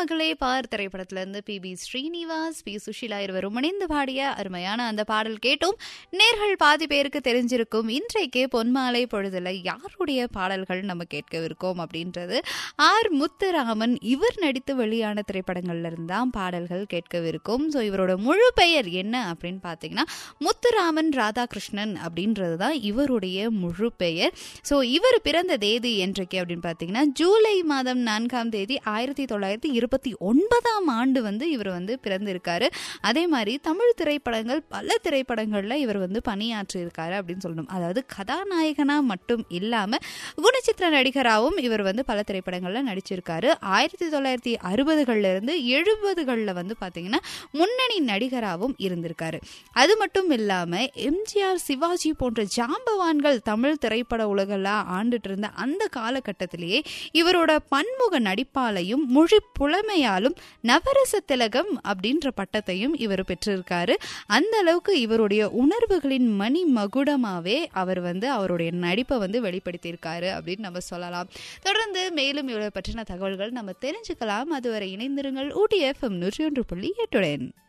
மகளே பார் திரைப்படத்துல இருந்து P B Srinivas P Susheela இருவரும் இணைந்து பாடிய அருமையான அந்த பாடல் கேட்டோம் நேர்கள் பாதி பேருக்கு தெரிஞ்சிருக்கும் இன்றைக்கு பொன்மாலை பொழுதுல யாருடைய பாடல்கள் நம்ம கேட்கவிருக்கோம் அப்படின்றது ஆர் முத்துராமன் இவர் நடித்து வெளியான திரைப்படங்கள்ல இருந்தான் பாடல்கள் கேட்கவிருக்கும் ஸோ இவரோட முழு பெயர் என்ன அப்படின்னு பார்த்தீங்கன்னா முத்துராமன் ராதாகிருஷ்ணன் அப்படின்றது தான் இவருடைய முழு பெயர் ஸோ இவர் பிறந்த தேதி என்றைக்கு அப்படின்னு பார்த்தீங்கன்னா ஜூலை மாதம் நான்காம் தேதி ஆயிரத்தி தொள்ளாயிரத்தி இருபத்தி ஒன்பதாம் ஆண்டு வந்து இவர் வந்து பிறந்திருக்காரு அதே மாதிரி தமிழ் திரைப்படங்கள் பல திரைப்படங்களில் இவர் வந்து பணியாற்றியிருக்காரு அப்படின்னு சொல்லணும் அதாவது கதாநாயகனா மட்டும் இல்லாமல் குணச்சித்திர நடிகராகவும் இவர் வந்து பல திரைப்படங்களில் நடிச்சிருக்காரு ஆயிரத்தி தொள்ளாயிரத்தி அறுபதுகள்ல இருந்து எழுபதுகளில் வந்து பார்த்தீங்கன்னா முன்னணி நடிகராகவும் இருந்திருக்காரு அது மட்டும் இல்லாமல் எம்ஜிஆர் சிவாஜி போன்ற ஜாம்பவான்கள் தமிழ் திரைப்பட உலகெல்லாம் ஆண்டுட்டு இருந்த அந்த காலகட்டத்திலேயே இவரோட பன்முக நடிப்பாலையும் மொழி புலமையாலும் நவரச திலகம் அப்படின்ற பட்டத்தையும் இவர் பெற்றிருக்காரு அந்த அளவுக்கு இவருடைய உணர்வுகளின் மணி மகுடமாவே அவர் வந்து அவருடைய நடிப்பை வந்து வெளிப்படுத்தியிருக்காரு அப்படின்னு நம்ம சொல்லலாம் தொடர்ந்து மேலும் இவரை பற்றின தகவல்கள் நம்ம தெரிஞ்சுக்கலாம் அதுவரை இணைந்திருங்கள் ஊட்டி எஃப்எம் நூற்றி ஒன்று புள்ளி எட்டுடன்